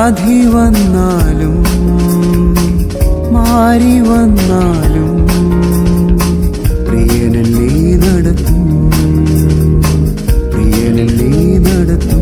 വ്യാധി വന്നാലും മാറി വന്നാലും പ്രിയനല്ലേ നടത്തും പ്രിയനല്ലേ നടത്തും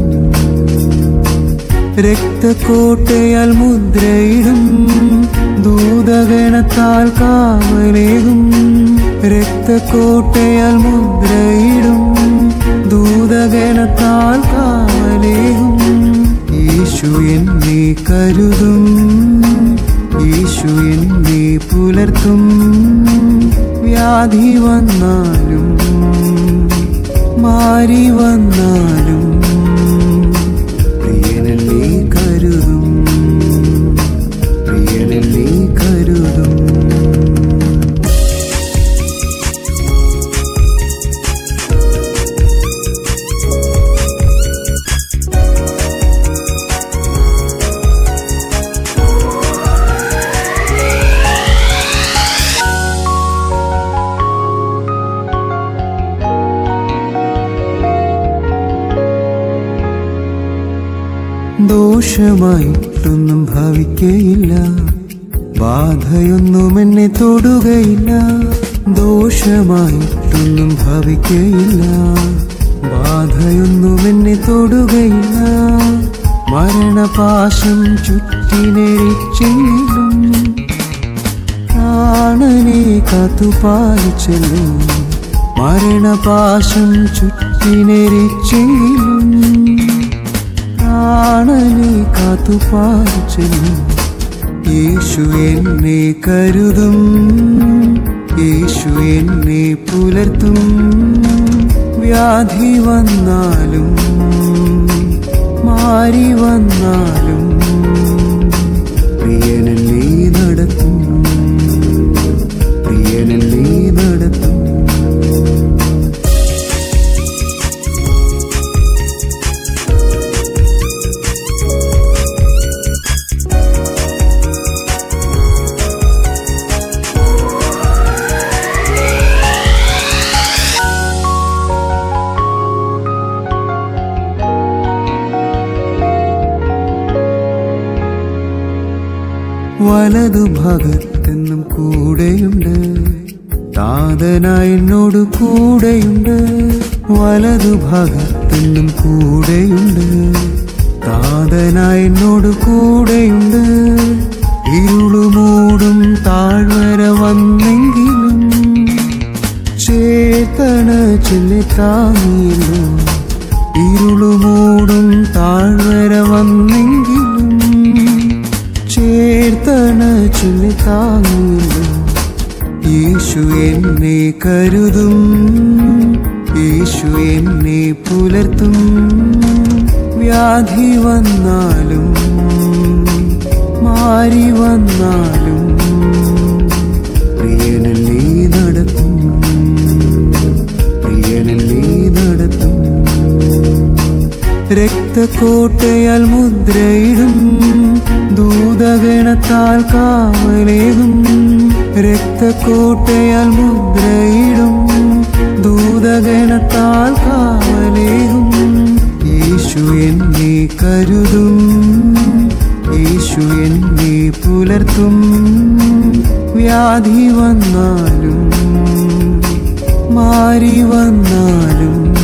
രക്തക്കോട്ടയാൽ മുദ്രയിടും ദൂതഗണത്താൽ കാവലേകും രക്തക്കോട്ടയാൽ മുദ്രയിടും ദൂതഗണത്താൽ കാവലേകും യേശു എന്നെ കരുതും യേശു എന്നെ പുലർത്തും വ്യാധി വന്നാലും മാറി വന്നാലും പ്രിയനല്ലേ കരുതും പ്രിയനല്ലേ കരുതും ദോഷമായിട്ടൊന്നും ഭവിക്കയില്ല ബാധയൊന്നും എന്നെ തൊടുകയില്ല ദോഷമായിട്ടൊന്നും ഭവിക്കയില്ല ബാധയൊന്നും എന്നെ തൊടുകയില്ല മരണപാശം ചുറ്റിനെരിച്ചെങ്കിലും പ്രാണനെ കാത്തുപാലിച്ചല്ലോ മരണപാശം ചുറ്റിനെരിച്ചെങ്കിലും പ്രാണനെ കാത്തുപാലിച്ചല്ലോ യേശു എന്നെ കരുതും യേശു എന്നെ പുലർത്തും വ്യാധി വന്നാലും മാറി വന്നാലും പ്രിയനല്ലേ നടത്തും പ്രിയനല്ലേ നടത്തും വലതുഭാഗത്തെന്നും കൂടെയുണ്ട് താതനായി എന്നോട് കൂടെയുണ്ട് വലതുഭാഗത്തെന്നും കൂടെയുണ്ട് താതനായി എന്നോട് കൂടെയുണ്ട് ഇരുളുമൂടും താഴ്വര വന്നെങ്കിലും ചേതന ചെല്ലി താങ്ങിയല്ലോ ഇരുളുമൂടും താഴ്വര വന്നെങ്കിലും ചേർത്തണ ചൊല്ലി താങ്ങിയല്ലോ യേശു എന്നെ കരുതും യേശു എന്നെ പുലർത്തും വ്യാധി വന്നാലും മാറി വന്നാലും പ്രിയനല്ലേ നടത്തും പ്രിയനല്ലേ നടത്തും രക്തക്കോട്ടയാൽ മുദ്രയിടും ദൂതഗണത്താൽ കാവലേകും രക്തക്കോട്ടയാൽ മുദ്രയിടും ദൂതഗണത്താൽ കാവലേകും യേശു എന്നെ കരുതും യേശു എന്നെ പുലർത്തും വ്യാധി വന്നാലും മാറി വന്നാലും